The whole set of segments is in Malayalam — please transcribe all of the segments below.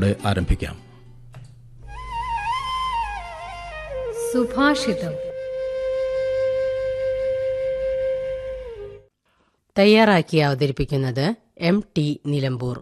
ഗാനങ്ങളോടെ ആരംഭിക്കാം സുഭാഷിതം തയ്യാറാക്കി അവതരിപ്പിക്കുന്നത് എം ടി നിലമ്പൂർ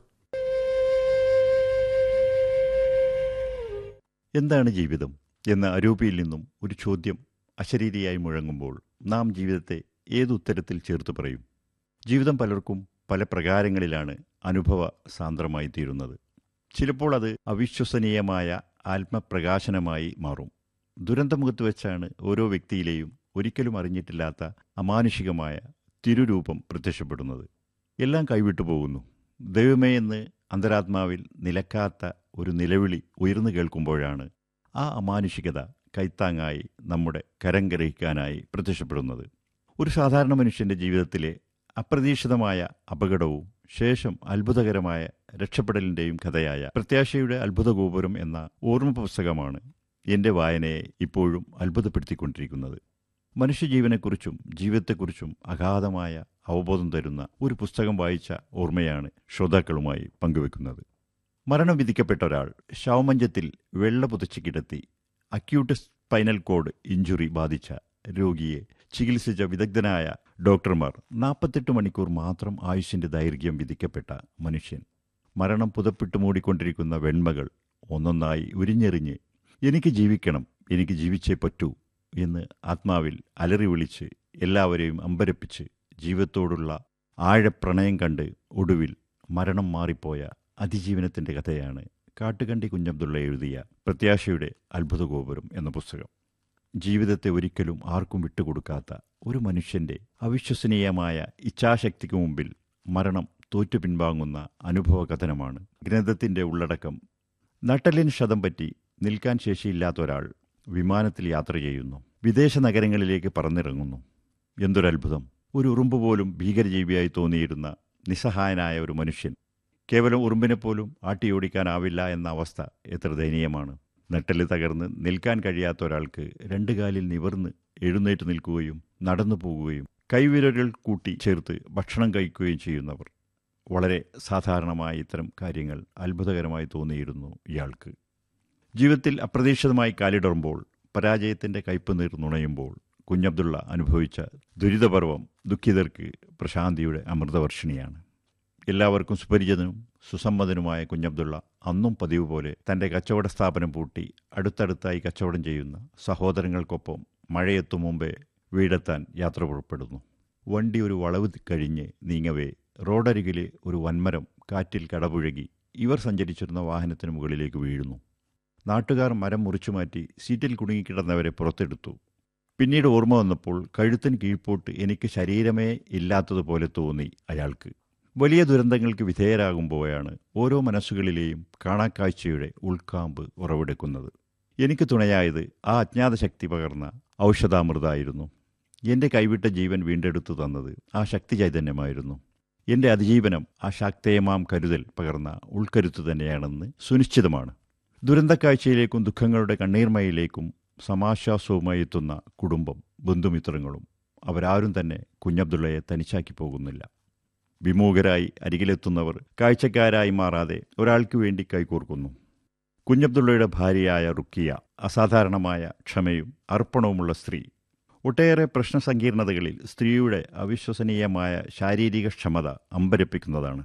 എന്താണ് ജീവിതം എന്ന അരൂപിയിൽ നിന്നും ഒരു ചോദ്യം അശരീരിയായി മുഴങ്ങുമ്പോൾ നാം ജീവിതത്തെ ഏതുത്തരത്തിൽ ചേർത്ത് പറയും ജീവിതം പലർക്കും പല പ്രകാരങ്ങളിലാണ് അനുഭവ സാന്ദ്രമായി തീരുന്നത് ചിലപ്പോൾ അത് അവിശ്വസനീയമായ ആത്മപ്രകാശനമായി മാറും ദുരന്തമുഖത്ത് വെച്ചാണ് ഓരോ വ്യക്തിയിലെയും ഒരിക്കലും അറിഞ്ഞിട്ടില്ലാത്ത അമാനുഷികമായ തിരുരൂപം പ്രത്യക്ഷപ്പെടുന്നത് എല്ലാം കൈവിട്ടു പോകുന്നു ദൈവമേ എന്ന് അന്തരാത്മാവിൽ നിലക്കാത്ത ഒരു നിലവിളി ഉയർന്നു കേൾക്കുമ്പോഴാണ് ആ അമാനുഷികത കൈത്താങ്ങായി നമ്മുടെ കരം ഗ്രഹിക്കാനായി പ്രത്യക്ഷപ്പെടുന്നത് ഒരു സാധാരണ മനുഷ്യന്റെ ജീവിതത്തിലെ അപ്രതീക്ഷിതമായ അപകടവും ശേഷം അത്ഭുതകരമായ രക്ഷപ്പെടലിന്റെയും കഥയായ പ്രത്യാശയുടെ അത്ഭുത ഗോപുരം എന്ന ഓർമ്മ പുസ്തകമാണ് എന്റെ വായനയെ ഇപ്പോഴും അത്ഭുതപ്പെടുത്തിക്കൊണ്ടിരിക്കുന്നത് മനുഷ്യജീവനെക്കുറിച്ചും ജീവിതത്തെക്കുറിച്ചും അഗാധമായ അവബോധം തരുന്ന ഒരു പുസ്തകം വായിച്ച ഓർമ്മയാണ് ശ്രോതാക്കളുമായി പങ്കുവെക്കുന്നത് മരണം വിധിക്കപ്പെട്ട ഒരാൾ ശവമഞ്ചത്തിൽ വെള്ള പുതച്ച് കിടത്തി അക്യൂട്ട് സ്പൈനൽ കോഡ് ഇഞ്ചുറി ബാധിച്ച രോഗിയെ ചികിത്സിച്ച വിദഗ്ധനായ ഡോക്ടർമാർ നാൽപ്പത്തെട്ട് മണിക്കൂർ മാത്രം ആയുഷിന്റെ ദൈർഘ്യം വിധിക്കപ്പെട്ട മനുഷ്യൻ മരണം പുതപ്പിട്ട് മൂടിക്കൊണ്ടിരിക്കുന്ന വെണ്മകൾ ഒന്നൊന്നായി ഉരിഞ്ഞെറിഞ്ഞ് എനിക്ക് ജീവിക്കണം എനിക്ക് ജീവിച്ചേ പറ്റൂ എന്ന് ആത്മാവിൽ അലറി വിളിച്ച് എല്ലാവരെയും അമ്പരപ്പിച്ച് ജീവിതത്തോടുള്ള ആഴപ്രണയം കണ്ട് ഒടുവിൽ മരണം മാറിപ്പോയ അതിജീവനത്തിന്റെ കഥയാണ് കാട്ടുകണ്ടി കുഞ്ഞബ്ദുള്ള എഴുതിയ പ്രത്യാശയുടെ അത്ഭുത ഗോപുരം എന്ന പുസ്തകം ജീവിതത്തെ ഒരിക്കലും ആർക്കും വിട്ടുകൊടുക്കാത്ത ഒരു മനുഷ്യന്റെ അവിശ്വസനീയമായ ഇച്ഛാശക്തിക്ക് മുമ്പിൽ മരണം തോറ്റു പിൻവാങ്ങുന്ന അനുഭവ കഥനമാണ് ഗ്രന്ഥത്തിന്റെ ഉള്ളടക്കം നട്ടലിന് ക്ഷതം പറ്റി നിൽക്കാൻ ശേഷിയില്ലാത്ത ഒരാൾ വിമാനത്തിൽ യാത്ര ചെയ്യുന്നു വിദേശ നഗരങ്ങളിലേക്ക് പറന്നിറങ്ങുന്നു എന്തൊരത്ഭുതം ഒരു ഉറുമ്പ് പോലും ഭീകരജീവിയായി തോന്നിയിരുന്ന നിസ്സഹായനായ ഒരു മനുഷ്യൻ കേവലം ഉറുമ്പിനെപ്പോലും ആട്ടിയോടിക്കാനാവില്ല എന്ന അവസ്ഥ എത്ര ദയനീയമാണ് നെട്ടല് തകർന്ന് നിൽക്കാൻ കഴിയാത്ത ഒരാൾക്ക് രണ്ടു കാലിൽ നിവർന്ന് എഴുന്നേറ്റ് നിൽക്കുകയും നടന്നു പോകുകയും കൈവിരലുകൾ കൂട്ടി ചേർത്ത് ഭക്ഷണം കഴിക്കുകയും ചെയ്യുന്നവർ വളരെ സാധാരണമായ ഇത്തരം കാര്യങ്ങൾ അത്ഭുതകരമായി തോന്നിയിരുന്നു ഇയാൾക്ക് ജീവിതത്തിൽ അപ്രതീക്ഷിതമായി കാലിടറുമ്പോൾ പരാജയത്തിന്റെ കയ്പ് നീർ നുണയുമ്പോൾ കുഞ്ഞബ്ദുള്ള അനുഭവിച്ച ദുരിതപർവം ദുഃഖിതർക്ക് പ്രശാന്തിയുടെ അമൃതവർഷിണിയാണ് എല്ലാവർക്കും സുപരിചിതനും സുസമ്മതനുമായ കുഞ്ഞബ്ദുള്ള അന്നും പതിവ് പോലെ തന്റെ കച്ചവട സ്ഥാപനം പൂട്ടി അടുത്തടുത്തായി കച്ചവടം ചെയ്യുന്ന സഹോദരങ്ങൾക്കൊപ്പം മഴയെത്തും മുമ്പേ വീടെത്താൻ യാത്ര പുറപ്പെടുന്നു വണ്ടി ഒരു വളവ് കഴിഞ്ഞ് നീങ്ങവേ റോഡരികിലെ ഒരു വൻമരം കാറ്റിൽ കടപുഴകി ഇവർ സഞ്ചരിച്ചിരുന്ന വാഹനത്തിന് മുകളിലേക്ക് വീഴുന്നു നാട്ടുകാർ മരം മുറിച്ചു മാറ്റി സീറ്റിൽ കുടുങ്ങിക്കിടന്നവരെ പുറത്തെടുത്തു പിന്നീട് ഓർമ്മ വന്നപ്പോൾ കഴുത്തിന് കീഴ്പോട്ട് എനിക്ക് ശരീരമേ ഇല്ലാത്തതുപോലെ തോന്നി അയാൾക്ക് വലിയ ദുരന്തങ്ങൾക്ക് വിധേയരാകുമ്പോഴാണ് ഓരോ മനസ്സുകളിലെയും കാണാക്കാഴ്ചയുടെ ഉൾക്കാമ്പ് ഉറവെടുക്കുന്നത് എനിക്ക് തുണയായത് ആ അജ്ഞാത ശക്തി പകർന്ന ഔഷധാമൃതായിരുന്നു എൻ്റെ കൈവിട്ട ജീവൻ വീണ്ടെടുത്തു തന്നത് ആ ശക്തി ചൈതന്യമായിരുന്നു എൻ്റെ അതിജീവനം ആ ശാക്തേയമാം കരുതൽ പകർന്ന ഉൾക്കരുത്ത് തന്നെയാണെന്ന് സുനിശ്ചിതമാണ് ദുരന്തക്കാഴ്ചയിലേക്കും ദുഃഖങ്ങളുടെ കണ്ണീർമയിലേക്കും സമാശ്വാസവുമായി എത്തുന്ന കുടുംബം ബന്ധുമിത്രങ്ങളും അവരാരും തന്നെ കുഞ്ഞബ്ദുള്ളയെ തനിച്ചാക്കി പോകുന്നില്ല വിമൂഖരായി അരികിലെത്തുന്നവർ കാഴ്ചക്കാരായി മാറാതെ ഒരാൾക്ക് വേണ്ടി കൈകോർക്കുന്നു കുഞ്ഞബ്ദുള്ളയുടെ ഭാര്യയായ റുക്കിയ അസാധാരണമായ ക്ഷമയും അർപ്പണവുമുള്ള സ്ത്രീ ഒട്ടേറെ പ്രശ്നസങ്കീർണതകളിൽ സ്ത്രീയുടെ അവിശ്വസനീയമായ ശാരീരിക ക്ഷമത അമ്പരപ്പിക്കുന്നതാണ്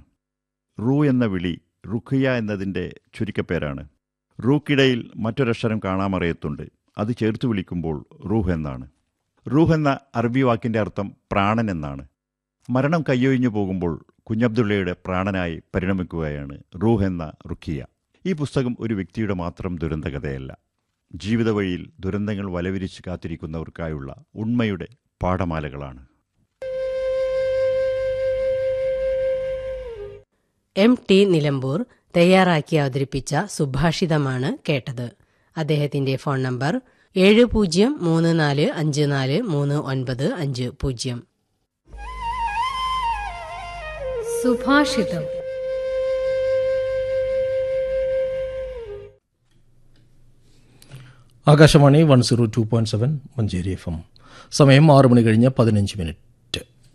റൂ എന്ന വിളി റുഖിയ എന്നതിൻ്റെ ചുരുക്കപ്പേരാണ് റൂക്കിടയിൽ മറ്റൊരക്ഷരം കാണാമറിയത്തുണ്ട് അത് ചേർത്ത് വിളിക്കുമ്പോൾ റൂഹ് എന്നാണ് റൂഹ് എന്ന അറബി വാക്കിൻ്റെ അർത്ഥം പ്രാണൻ എന്നാണ് മരണം കയ്യൊഴിഞ്ഞു പോകുമ്പോൾ കുഞ്ഞബ്ദുള്ളയുടെ പ്രാണനായി പരിണമിക്കുകയാണ് റൂഹ് എന്ന റുഖിയ ഈ പുസ്തകം ഒരു വ്യക്തിയുടെ മാത്രം ദുരന്തകഥയല്ല ജീവിത വഴിയിൽ ദുരന്തങ്ങൾ വലവിരിച്ച് കാത്തിരിക്കുന്നവർക്കായുള്ള ഉണ്മയുടെ പാഠമാലകളാണ് എം ടി നിലമ്പൂർ തയ്യാറാക്കി അവതരിപ്പിച്ച സുഭാഷിതമാണ് കേട്ടത് അദ്ദേഹത്തിന്റെ ഫോൺ നമ്പർ ഏഴ് പൂജ്യം മൂന്ന് നാല് അഞ്ച് നാല് മൂന്ന് ഒൻപത് അഞ്ച് പൂജ്യം സുഭാഷിതം Akashvani one zero two point seven Manjeri F M സമയം ആറ് മണി കഴിഞ്ഞ് പതിനഞ്ച് മിനിറ്റ്